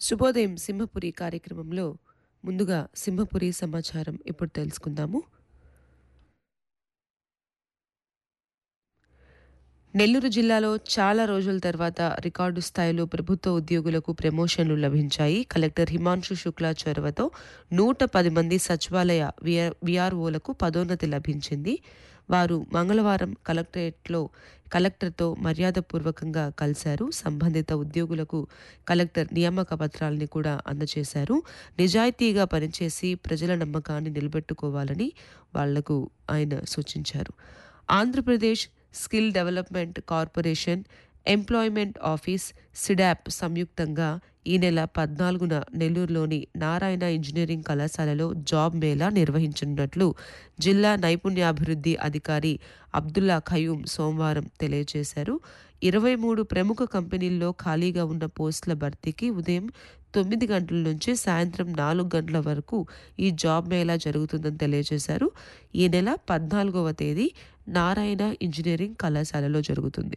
శుభోదయం సింహపురి కార్యక్రమంలో ముందుగా సింహపురి సమాచారం ఇప్పుడు తెలుసుకుందాము నెల్లూరు జిల్లాలో చాలా రోజుల తర్వాత రికార్డు స్థాయిలో ప్రభుత్వ ఉద్యోగులకు ప్రమోషన్లు లభించాయి కలెక్టర్ హిమాంశు శుక్లా చొరవతో నూట పది మంది సచివాలయ విఆర్ఓలకు పదోన్నతి లభించింది వారు మంగళవారం కలెక్టరేట్లో కలెక్టర్తో మర్యాదపూర్వకంగా కలిశారు సంబంధిత ఉద్యోగులకు కలెక్టర్ నియామక పత్రాలని కూడా అందజేశారు నిజాయితీగా పనిచేసి ప్రజల నమ్మకాన్ని నిలబెట్టుకోవాలని వాళ్లకు ఆయన సూచించారు Andhra Pradesh skill development corporation employment office SEEDAP సంయుక్తంగా ఈ నెల పద్నాలుగున నెల్లూరులోని నారాయణ ఇంజనీరింగ్ కళాశాలలో జాబ్ మేళా నిర్వహించనున్నట్లు జిల్లా నైపుణ్యాభివృద్ధి అధికారి అబ్దుల్లా ఖయూం సోమవారం తెలియజేశారు ఇరవై మూడు ప్రముఖ కంపెనీల్లో ఖాళీగా ఉన్న పోస్టుల భర్తీకి ఉదయం తొమ్మిది గంటల నుంచి సాయంత్రం నాలుగు గంటల వరకు ఈ జాబ్ మేళా జరుగుతుందని తెలియజేశారు ఈ నెల పద్నాలుగవ తేదీ నారాయణ ఇంజనీరింగ్ కళాశాలలో జరుగుతుంది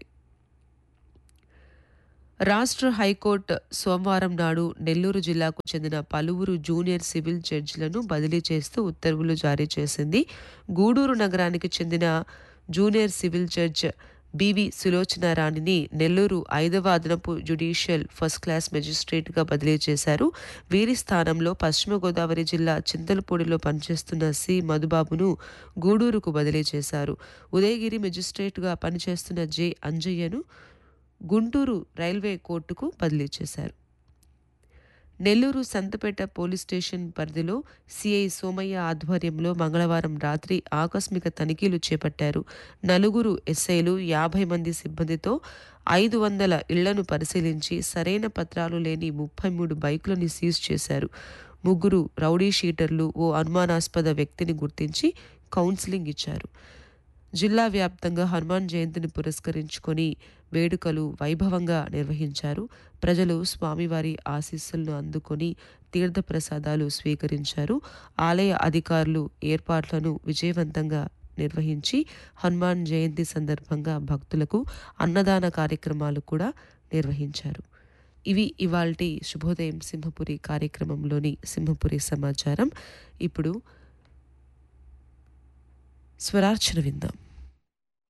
రాష్ట్ర హైకోర్టు సోమవారం నాడు నెల్లూరు జిల్లాకు చెందిన పలువురు జూనియర్ సివిల్ జడ్జిలను బదిలీ చేస్తూ ఉత్తర్వులు జారీ చేసింది గూడూరు నగరానికి చెందిన junior civil judge B V Sulochana రాణిని నెల్లూరు ఐదవ అదనపు జ్యుడిషియల్ ఫస్ట్ క్లాస్ మెజిస్ట్రేట్గా బదిలీ చేశారు వీరి స్థానంలో పశ్చిమ గోదావరి జిల్లా చింతలపూడిలో పనిచేస్తున్న సి మధుబాబును గూడూరుకు బదిలీ చేశారు ఉదయగిరి మెజిస్ట్రేట్గా పనిచేస్తున్న జె అంజయ్యను గుంటూరు రైల్వే కోర్టుకు బదిలీ చేశారు నెల్లూరు సంతపేట పోలీస్ స్టేషన్ పరిధిలో సిఐ సోమయ్య ఆధ్వర్యంలో మంగళవారం రాత్రి ఆకస్మిక తనిఖీలు చేపట్టారు నలుగురు ఎస్ఐలు యాభై మంది సిబ్బందితో ఐదు వందల ఇళ్లను పరిశీలించి సరైన పత్రాలు లేని ముప్పై మూడు బైకులను సీజ్ చేశారు ముగ్గురు రౌడీ షీటర్లు ఓ అనుమానాస్పద వ్యక్తిని గుర్తించి కౌన్సిలింగ్ ఇచ్చారు జిల్లా వ్యాప్తంగా హనుమాన్ జయంతిని పురస్కరించుకొని వేడుకలు వైభవంగా నిర్వహించారు ప్రజలు స్వామివారి ఆశీస్సులను అందుకొని తీర్థప్రసాదాలు స్వీకరించారు ఆలయ అధికారులు ఏర్పాట్లను విజయవంతంగా నిర్వహించి హనుమాన్ జయంతి సందర్భంగా భక్తులకు అన్నదాన కార్యక్రమాలు కూడా నిర్వహించారు ఇవి ఇవాల్టి శుభోదయం సింహపురి కార్యక్రమంలోని సింహపురి సమాచారం ఇప్పుడు స్వరార్చన విందాం